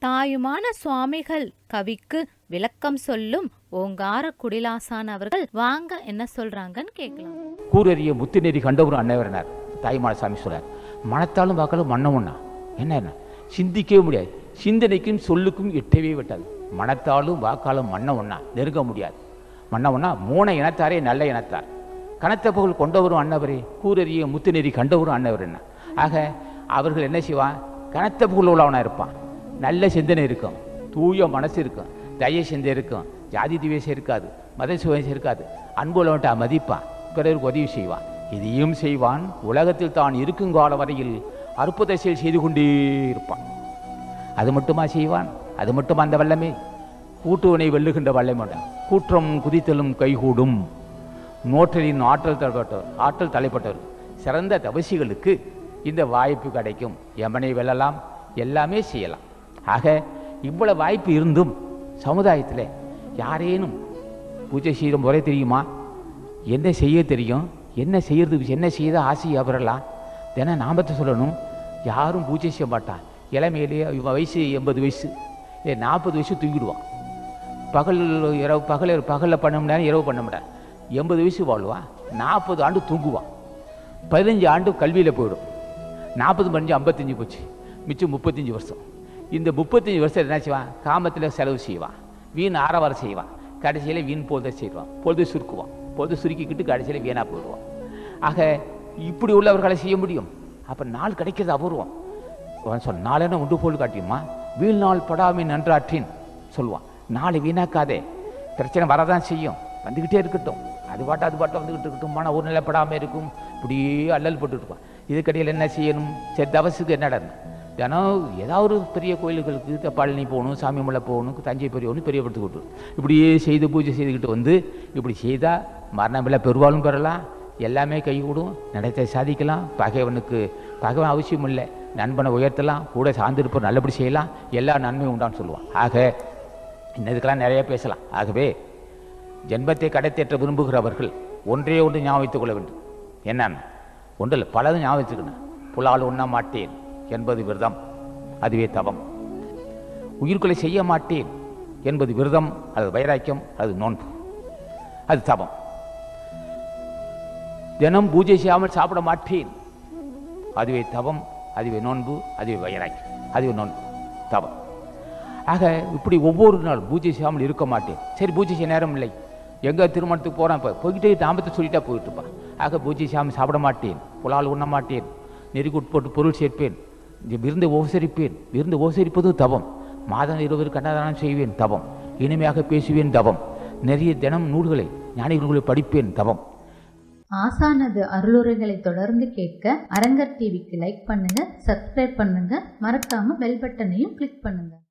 தாயுமான சுவாமிகள் கவிக்கு விளக்கம் சொல்லும் ஓங்கார குடிலாசான் அவர்கள் வாங்க என்ன சொல்றாங்கன்னு கேட்கலாம் கூரறிய முத்துநெறி கண்டவர் அன்னவரனார் தாய்மான சாமி சொல்றார் மனத்தாலும் வாக்காலும் மன்னவண்ணா என்ன என்ன சிந்திக்கவே முடியாது சிந்தனைக்கும் சொல்லுக்கும் எட்டவே விட்டாது மனத்தாலும் வாக்காலும் மன்னவண்ணா நெருங்க முடியாது மன்னவண்ணா மூண இனத்தாரே நல்ல இனத்தார் கனத்த புகழ் கொண்டவரும் அன்னவரே கூரறிய முத்துநெறி கண்டவரும் அன்னவர் என்ன ஆக அவர்கள் என்ன செய்வான் கனத்த புகழ் உள்ளவனாக இருப்பான் நல்ல சிந்தனை இருக்கும் தூய மனசு இருக்கும் தய சிந்தை இருக்கும் ஜாதி திவேசம் இருக்காது மத சுவேசம் இருக்காது அன்புள்ளவன்ட்ட மதிப்பான் பிறருக்கு உதவி செய்வான் இதையும் செய்வான் உலகத்தில் தான் இருக்கும் கால வரையில் அற்புத செயல் செய்து கொண்டே இருப்பான் அது மட்டுமா செய்வான் அது மட்டுமா அந்த வல்லமே கூட்டுவனை வெல்லுகின்ற வல்லமை கூற்றம் குதித்தலும் கைகூடும் நோற்றலின் ஆற்றல் தலைப்பட்டவர் ஆற்றல் தலைப்பட்டவர் சிறந்த தவசிகளுக்கு இந்த வாய்ப்பு கிடைக்கும் யமனை வெல்லலாம் எல்லாமே செய்யலாம் ஆக இவ்வளவு வாய்ப்பு இருந்தும் சமுதாயத்தில் யாரேனும் பூஜை செய்கிற முறை தெரியுமா என்ன செய்ய தெரியும் என்ன செய்யறது என்ன செய்த ஆசை அவரெல்லாம் தினம் நாமத்தை சொல்லணும் யாரும் பூஜை செய்ய மாட்டான் இளமையிலேயே இவன் வயசு எண்பது வயசு இல்லை நாற்பது வயசு தூங்கிடுவான் பகல் இரவு பகல் பகலில் பண்ண முடியாது இரவு பண்ண முடியாது எண்பது வயசு வாழ்வான் நாற்பது ஆண்டு தூங்குவான் பதினஞ்சு ஆண்டு கல்வியில் போயிடும் நாற்பது பதினஞ்சு ஐம்பத்தஞ்சு போச்சு மிச்சம் முப்பத்தஞ்சு வருஷம் இந்த முப்பத்தஞ்சு வருஷம் என்ன செய்வான் காமத்தில் செலவு செய்வான் வீண் ஆரவாரம் செய்வான் கடைசியில் வீண் பொழுதை செய்வான் பொழுது சுருக்குவான் பொழுது சுருக்கிக்கிட்டு கடைசியில் வீணாக போயிடுவான் ஆக இப்படி உள்ளவர்களை செய்ய முடியும் அப்போ நாள் கிடைக்கிறது அபூர்வம் அவன் சொல் நாளென உண்டு போல் காட்டியுமா வீண் நாள் படாமை நன்றாற்றின் சொல்லுவான் நாளை வீணாக்காதே பிரச்சனை வரதான் செய்யும் வந்துக்கிட்டே இருக்கட்டும் அது பாட்டு அது பாட்டு வந்துக்கிட்டு இருக்கட்டும் மன ஒரு நிலைப்படாமல் இருக்கும் இப்படியே அல்லல் போட்டு இருப்பான் இதுக்கடையில் என்ன செய்யணும் சரி தவசுக்கு என்ன நடணும் தினம் ஏதாவது ஒரு பெரிய கோயில்களுக்கு இந்த பழனி போகணும் சாமி மலை போகணும் தஞ்சை பெரியவனு பெரிய படுத்து விட்டு இப்படியே செய்து பூஜை செய்துக்கிட்டு வந்து இப்படி செய்தால் மரணமில்லை பெருவாளும் பெறலாம் எல்லாமே கைகூடும் நடத்தை சாதிக்கலாம் பகைவனுக்கு பகைவன் அவசியம் இல்லை நண்பனை உயர்த்தலாம் கூட சார்ந்திருப்போம் நல்லபடி செய்யலாம் எல்லா நன்மையும் உண்டான்னு சொல்லுவான் ஆக இன்னதுக்கெல்லாம் நிறைய பேசலாம் ஆகவே ஜென்மத்தை கடைத்தேற்ற விரும்புகிறவர்கள் ஒன்றே ஒன்று ஞாபகம் வைத்துக் கொள்ள வேண்டும் என்னன்னு ஒன்றில் பலதும் ஞாபகம் வச்சுக்கணும் புலால் உண்ண மாட்டேன் என்பது விரதம் அதுவே தவம் உயிர்கொலை செய்ய மாட்டேன் என்பது விரதம் அது வைராக்கியம் அது நோன்பு அது தவம் தினம் பூஜை செய்யாமல் சாப்பிட மாட்டேன் அதுவே தவம் அதுவே நோன்பு அதுவே வைராக்கியம் அதுவே நோன்பு தவம் ஆக இப்படி ஒவ்வொரு நாள் பூஜை செய்யாமல் இருக்க மாட்டேன் சரி பூஜை செய்ய நேரம் இல்லை எங்கே திருமணத்துக்கு போகிறான் இப்போ போய்கிட்டே நாமத்தை சொல்லிட்டா போயிட்டு இருப்பான் ஆக பூஜை செய்யாமல் சாப்பிட மாட்டேன் புலால் உண்ண மாட்டேன் நெருக்கி உட்பட்டு பொருள் சேர்ப்பேன் இந்த விருந்து உபசரிப்பேன் விருந்து உபசரிப்பதும் தவம் மாதம் இருவர் கண்ணதானம் செய்வேன் தவம் இனிமையாக பேசுவேன் தவம் நிறைய தினம் நூல்களை ஞானிகள் நூல்களை படிப்பேன் தவம் ஆசானது அருளுரைகளை தொடர்ந்து கேட்க அரங்கர் டிவிக்கு லைக் பண்ணுங்க சப்ஸ்கிரைப் பண்ணுங்க மறக்காம பெல் பட்டனையும் கிளிக் பண்ணுங்க